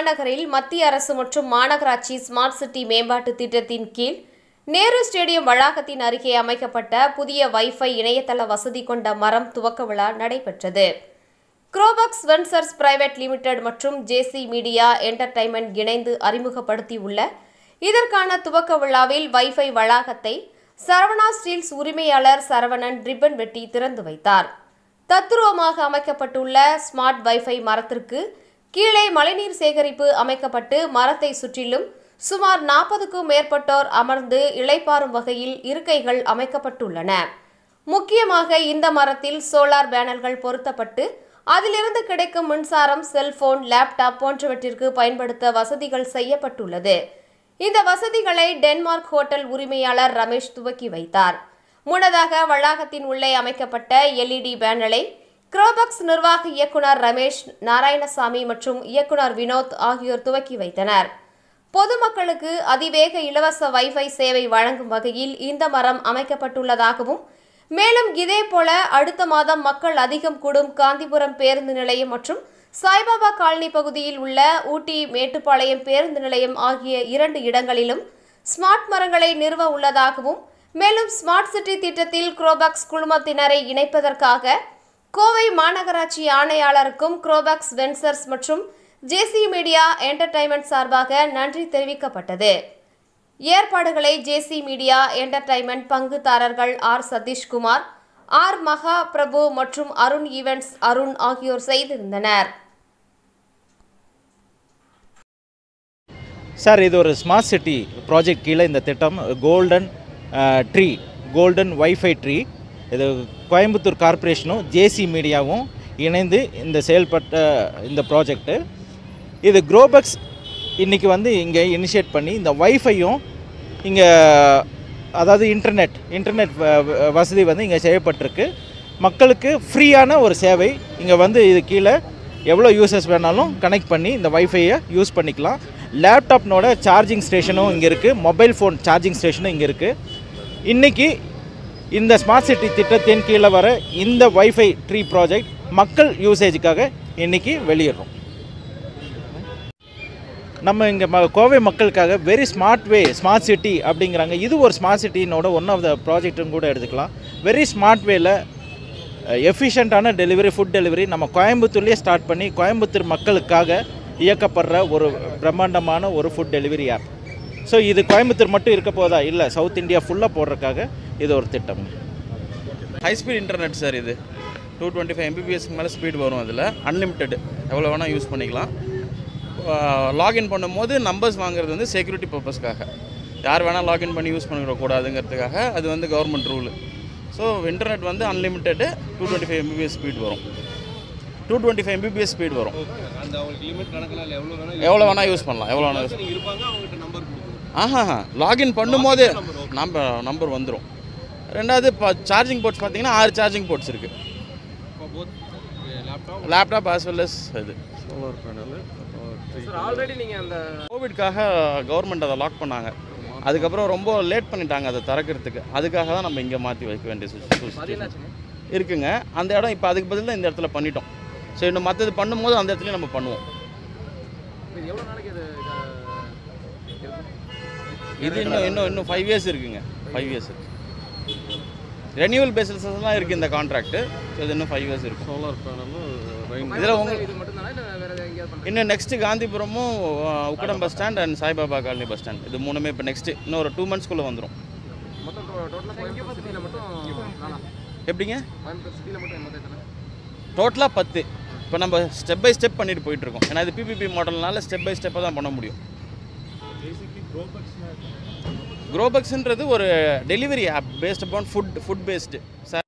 மாநகரில் மத்திய அரசு மற்றும் மாநகராட்சி ஸ்மார்ட் சிட்டி மேம்பாட்டு திட்டத்தின் கீழ் நேரு ஸ்டேடியம் வளாகத்தின் அருகே அமைக்கப்பட்ட புதிய வைஃபை இணையதள வசதி கொண்ட மரம் துவக்க விழா நடைபெற்றது குரோபக்ஸ் வென்சர்ஸ் பிரைவேட் லிமிடெட் மற்றும் ஜேசி மீடியா என்டர்டைன்மெண்ட் இணைந்து அறிமுகப்படுத்தியுள்ள இதற்கான துவக்க விழாவில் வைஃபை வளாகத்தை சரவணா ஸ்டீல்ஸ் உரிமையாளர் சரவணன் ரிப்பன் வெட்டி திறந்து வைத்தார் தத்துருவமாக அமைக்கப்பட்டுள்ள ஸ்மார்ட் வைஃபை மரத்திற்கு கீழே மழைநீர் சேகரிப்பு அமைக்கப்பட்டு மரத்தை சுற்றிலும் சுமார் நாற்பதுக்கும் மேற்பட்டோர் அமர்ந்து இளைப்பாறும் வகையில் இருக்கைகள் அமைக்கப்பட்டுள்ளன முக்கியமாக இந்த மரத்தில் சோலார் பேனல்கள் பொருத்தப்பட்டு அதிலிருந்து கிடைக்கும் மின்சாரம் செல்போன் லேப்டாப் போன்றவற்றிற்கு பயன்படுத்த வசதிகள் செய்யப்பட்டுள்ளது இந்த வசதிகளை டென்மார்க் ஹோட்டல் உரிமையாளர் ரமேஷ் துவக்கி வைத்தார் முன்னதாக வளாகத்தின் உள்ளே அமைக்கப்பட்ட எல்இடி பேனலை குரோபக்ஸ் நிர்வாக இயக்குனர் ரமேஷ் நாராயணசாமி மற்றும் இயக்குனர் வினோத் ஆகியோர் துவக்கி வைத்தனர் பொதுமக்களுக்கு அதிவேக இலவச வைஃபை சேவை வழங்கும் வகையில் இந்த மரம் அமைக்கப்பட்டுள்ளதாகவும் மேலும் இதேபோல அடுத்த மாதம் மக்கள் அதிகம் கூடும் காந்திபுரம் பேருந்து நிலையம் மற்றும் சாய்பாபா காலனி பகுதியில் உள்ள ஊட்டி மேட்டுப்பாளையம் பேருந்து நிலையம் ஆகிய இரண்டு இடங்களிலும் ஸ்மார்ட் மரங்களை நிறுவ உள்ளதாகவும் மேலும் ஸ்மார்ட் சிட்டி திட்டத்தில் குரோபாக்ஸ் குழுமத்தினரை இணைப்பதற்காக கோவை மாநகராட்சி ஆணையாளருக்கும் குரோபாக்ஸ் வென்சர்ஸ் மற்றும் ஜேசி மீடியா என்டர்டைன்மெண்ட் சார்பாக நன்றி தெரிவிக்கப்பட்டது ஏற்பாடுகளை ஜேசி மீடியா என்டர்டைன்மெண்ட் பங்குதாரர்கள் ஆர் சதீஷ்குமார் ஆர் மகா பிரபு மற்றும் அருண் ஈவெண்ட்ஸ் அருண் ஆகியோர் செய்திருந்தனர் சார் இது ஒரு ஸ்மார்ட் சிட்டி ப்ராஜெக்ட் கீழே இந்த திட்டம் golden tree golden WiFi tree இது கோயம்புத்தூர் கார்ப்பரேஷனும் ஜேசி மீடியாவும் இணைந்து இந்த செயல்பட்ட இந்த ப்ராஜெக்ட்டு இது குரோபக்ஸ் இன்றைக்கி வந்து இங்கே இனிஷியேட் பண்ணி இந்த வைஃபையும் இங்கே அதாவது இன்டர்நெட் இன்டர்நெட் வ- வ- வசதி வந்து இங்கே செய்யப்பட்டிருக்கு மக்களுக்கு ஃப்ரீயான ஒரு சேவை இங்கே வந்து இது கீழே எவ்வளோ யூசர்ஸ் வேணாலும் கனெக்ட் பண்ணி இந்த வைஃபையை யூஸ் பண்ணிக்கலாம் லேப்டாப்னோட சார்ஜிங் ஸ்டேஷனும் இங்கே இருக்குது மொபைல் ஃபோன் சார்ஜிங் ஸ்டேஷனும் இங்கே இருக்குது இன்றைக்கி இந்த ஸ்மார்ட் சிட்டி திட்டத்தின் கீழே வர இந்த வைஃபை ட்ரீ ப்ராஜெக்ட் மக்கள் யூசேஜுக்காக இன்றைக்கி வெளியிடுறோம் நம்ம இங்கே ம கோவை மக்களுக்காக very smart way smart city அப்படிங்கிறாங்க இது ஒரு ஸ்மார்ட் சிட்டினோட ஒன் ஆஃப் த ப்ராஜெக்ட்னு கூட எடுத்துக்கலாம் வெரி ஸ்மார்ட் வேல எஃபிஷியண்ட்டான டெலிவரி ஃபுட் டெலிவரி நம்ம கோயம்புத்தூர்லேயே ஸ்டார்ட் பண்ணி கோயம்புத்தூர் மக்களுக்காக இயக்கப்படுற ஒரு பிரம்மாண்டமான ஒரு ஃபுட் டெலிவரி ஆப் ஸோ இது கோயம்புத்தூர் மட்டும் இருக்க போதா இல்லை சவுத் இந்தியா ஃபுல்லாக போடுறதுக்காக இது ஒரு திட்டம் ஹை ஸ்பீட் இன்டர்நெட் சார் இது டூ டுவெண்ட்டி ஃபைவ் எம்பிபிஎஸ்க்கு மேலே ஸ்பீட் வரும் அதில் அன்லிமிட்டெட் எவ்வளோ வேணால் யூஸ் பண்ணிக்கலாம் லாகின் பண்ணும்போது நம்பர்ஸ் வாங்குறது வந்து செக்யூரிட்டி பர்பஸ்க்காக யார் வேணால் லாகின் பண்ணி யூஸ் பண்ணிடக்கூடாதுங்கிறதுக்காக அது வந்து கவர்மெண்ட் ரூலு ஸோ இன்டர்நெட் வந்து unlimited two twenty five MBPS speed வரும் two twenty five MBPS speed வரும் அந்த அவங்களுக்கு லிமிட் கணக்கில் இல்லை எவ்வளோ வேணால் எவ்வளோ வேணால் யூஸ் பண்ணலாம் எவ்வளோ வேணால் யூஸ் நீங்கள் இருப்பாங்க அவங்ககிட்ட நம்பர் கொடுக்கணும் ஆஹா லாகின் பண்ணும்போது நம்பர் நம்பர் வந்துடும் ரெண்டாவது இப்போ சார்ஜிங் போர்ட்ஸ் பார்த்தீங்கன்னா ஆறு சார்ஜிங் போர்ட்ஸ் இருக்குது இப்போ both laptop laptop as well as இது சோலார் பேனல் சார் ஆல்ரெடி நீங்கள் அந்த கோவிட்காக கவர்மெண்ட் அதை லாக் பண்ணாங்க அதுக்கப்புறம் ரொம்ப லேட் பண்ணிட்டாங்க அதை திறக்கிறதுக்கு அதுக்காக தான் நம்ம இங்கே மாற்றி வைக்க வேண்டிய அது சுச்சுவேஷன் என்னாச்சுங்க இருக்குங்க அந்த இடம் இப்போ அதுக்கு பதிலாக இந்த இடத்துல பண்ணிட்டோம் ஸோ இன்னும் மற்றது பண்ணும்போது அந்த இடத்துலையும் நம்ம பண்ணுவோம் இது எவ்வளோ நாளைக்கு இது இதா இருக்கும் இது இன்னும் இன்னும் இன்னும் ஃபைவ் இயர்ஸ் இருக்குங்க ஃபைவ் இயர்ஸ் இருக்கு ரெனியூவல் பேசிஸ்லாம் இருக்குது இந்த கான்ட்ராக்ட் ஸோ இது இன்னும் ஃபைவ் இயர்ஸ் இருக்கும் சோலார் பேனலும் ரெயின் இதில் உங்க இது மட்டும் தானே இல்லை வேறு எங்கேயாவது பண்ணுறீங்க இன்னும் நெக்ஸ்ட் காந்திபுரமும் அஹ், Ukkadam bus stand and Saibaba colony bus stand இது மூணுமே இப்போ நெக்ஸ்ட் இன்னும் ஒரு டூ மந்த்ஸ்க்குள்ளே வந்துடும் மொத்தம் டோட்டலாக கோயம்புத்தூர் சிட்டியில் மட்டும் நானா எப்படிங்க கோயம்புத்தூர் சிட்டியில் மட்டும் எண்பது எத்தனை டோட்டலாக பத்து இப்போ நம்ம ஸ்டெப் பை ஸ்டெப் பண்ணிட்டு போயிட்டு இருக்கோம் ஏன்னா இது பிபிபி மாடல்னால ஸ்டெப் பை ஸ்டெப்பாக தான் பண்ண முடியும் க்ரோபக்ஸ்ன்றது ஒரு டெலிவரி ஆப் பேஸ்ட் அப்பான் ஃபுட் ஃபுட் பேஸ்டு ச